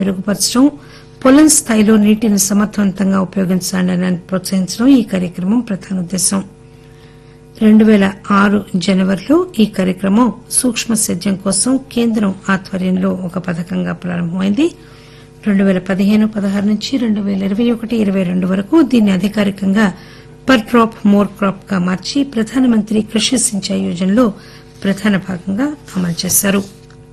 మెరుగుపరచడం పొలం స్థాయిలో నీటిని సమర్దవంతంగా ఉపయోగించాలని ప్రోత్సహించడం ఈ కార్యక్రమం ప్రధాన ఉద్దేశం రెండు పేల ఆరు జనవరిలో ఈ కార్యక్రమం సూక్ష్మ సేద్యం కోసం కేంద్రం ఆధ్వర్యంలో ఒక పథకంగా ప్రారంభమైంది రెండు పేల పదిహేను పదహారు నుంచి రెండు పేల ఇరవై ఒకటి ఇరవై రెండు వరకు దీన్ని అధికారికంగా పర్ డ్రాప్ మోర్ క్రాప్ గా మార్చి ప్రధానమంత్రి కృషి సించాయి యోజనలో ప్రధాన భాగంగా అమలు చేశారు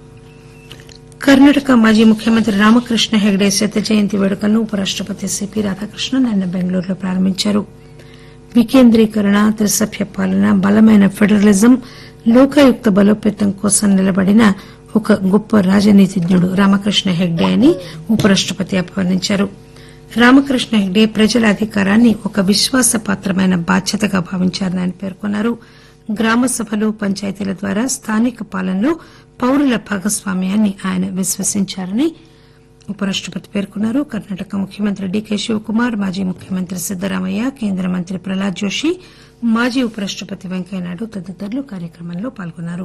కర్ణాటక మాజీ ముఖ్యమంత్రి రామకృష్ణ హెగ్డే శత జయంతి వేడుకలను ఉపరాష్టపతి సిపి రాధాకృష్ణన్ నిన్న బెంగళూరులో ప్రారంభించారు వికేంద్రీకరణ త్రిసభ్య పాలన బలమైన ఫెడరలిజం లోకాయుక్త బలోపేతం కోసం నిలబడిన ఒక గొప్ప రాజనీతిజ్ఞుడు రామకృష్ణ హెగ్డే అని ఉపరాష్టపతి అభివర్ణించారు రామకృష్ణ హెగ్డే ప్రజల అధికారాన్ని ఒక విశ్వాసపాత్రమైన బాధ్యతగా భావించారని ఆయన పేర్కొన్నారు గ్రామ సభలు పంచాయతీల ద్వారా స్థానిక పాలనలో పౌరుల భాగస్వామ్యాన్ని ఆయన విశ్వసించారని ఉపరాష్టపతి పేర్కొన్నారు కర్ణాటక ముఖ్యమంత్రి డీకే శివకుమార్ మాజీ ముఖ్యమంత్రి సిద్దరామయ్య కేంద్ర మంత్రి ప్రహ్లాద్ జోషి మాజీ ఉపరాష్టపతి వెంకయ్యనాయుడు తదితరులు కార్యక్రమంలో పాల్గొన్నారు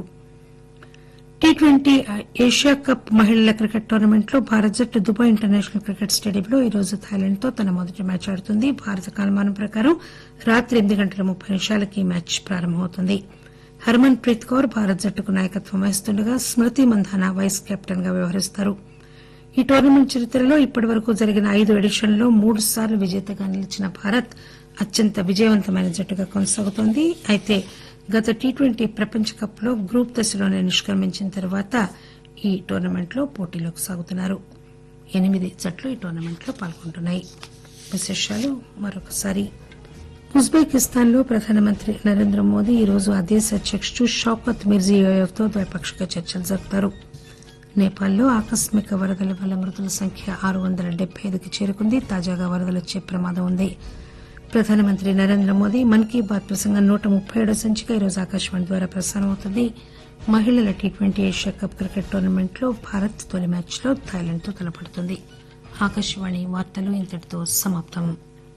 టీ ట్వంటీ ఏషియా కప్ మహిళల క్రికెట్ టోర్నమెంట్ లో భారత జట్టు దుబాయ్ ఇంటర్నేషనల్ క్రికెట్ స్టేడియంలో ఈ రోజు థాయిలాండ్ తో తన మొదటి మ్యాచ్ ఆడుతుంది భారత కాలమానం ప్రకారం రాత్రి ఎనిమిది గంటల ముప్పై నిమిషాలకు ఈ మ్యాచ్ ప్రారంభమవుతుంది హర్మన్ ప్రీత్ కౌర్ భారత జట్టుకు నాయకత్వం వహిస్తుండగా స్మృతి మంధాన వైస్ కెప్టెన్ గా వ్యవహరిస్తారు ఈ టోర్నమెంట్ చరిత్రలో ఇప్పటివరకు జరిగిన ఐదు ఎడిషన్లలో మూడు సార్లు విజేతగా నిలిచిన భారత్ అత్యంత విజయవంతమైన జట్టుగా కొనసాగుతోంది అయితే గత టీ ట్వంటీ ప్రపంచ కప్ లో గ్రూప్ దశలోనే నిష్క్రమించిన తర్వాత ఈ టోర్నమెంట్ లో పోటీలోకి సాగుతున్నారు ఎనిమిది జట్లు ఈ టోర్నమెంట్ లో పాల్గొంటున్నాయి విశేషాలు మరొకసారి ఉజ్బెకిస్తాన్ లో ప్రధానమంత్రి నరేంద్ర మోదీ ఈ రోజు ఆ దేశ అధ్యకుడు షౌకత్ మిర్జియోయేవ్ తో ద్వైపాక్షిక చర్చలు జరుపుతారు నేపాల్లో ఆకస్మిక వరదల వల్ల మృతుల సంఖ్య ఆరు వందల డెబ్బై ఐదుకి చేరుకుంది తాజాగా వరదలు వచ్చే ప్రమాదం ఉంది ప్రధానమంత్రి నరేంద్ర మోదీ మన్ కీ బాత్ ప్రసంగం నూట ముప్పై ఏడో సంచిక ఈరోజు ఆకాశవాణి ద్వారా ప్రసారం అవుతుంది మహిళల T twenty Asia Cup cricket tournament లో భారత్ తొలి మ్యాచ్ లో థాయిలాండ్ తో తలపడుతుంది ఆకాశవాణి వార్తలు ఇంతటితో సమాప్తం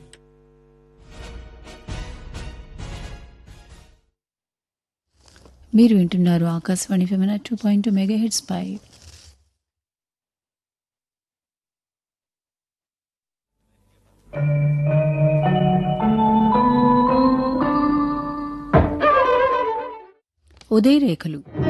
మీరు వింటున్నారు ఆకాశవాణి ఫెమినా two point two megahertz పై ఉదయరేఖలు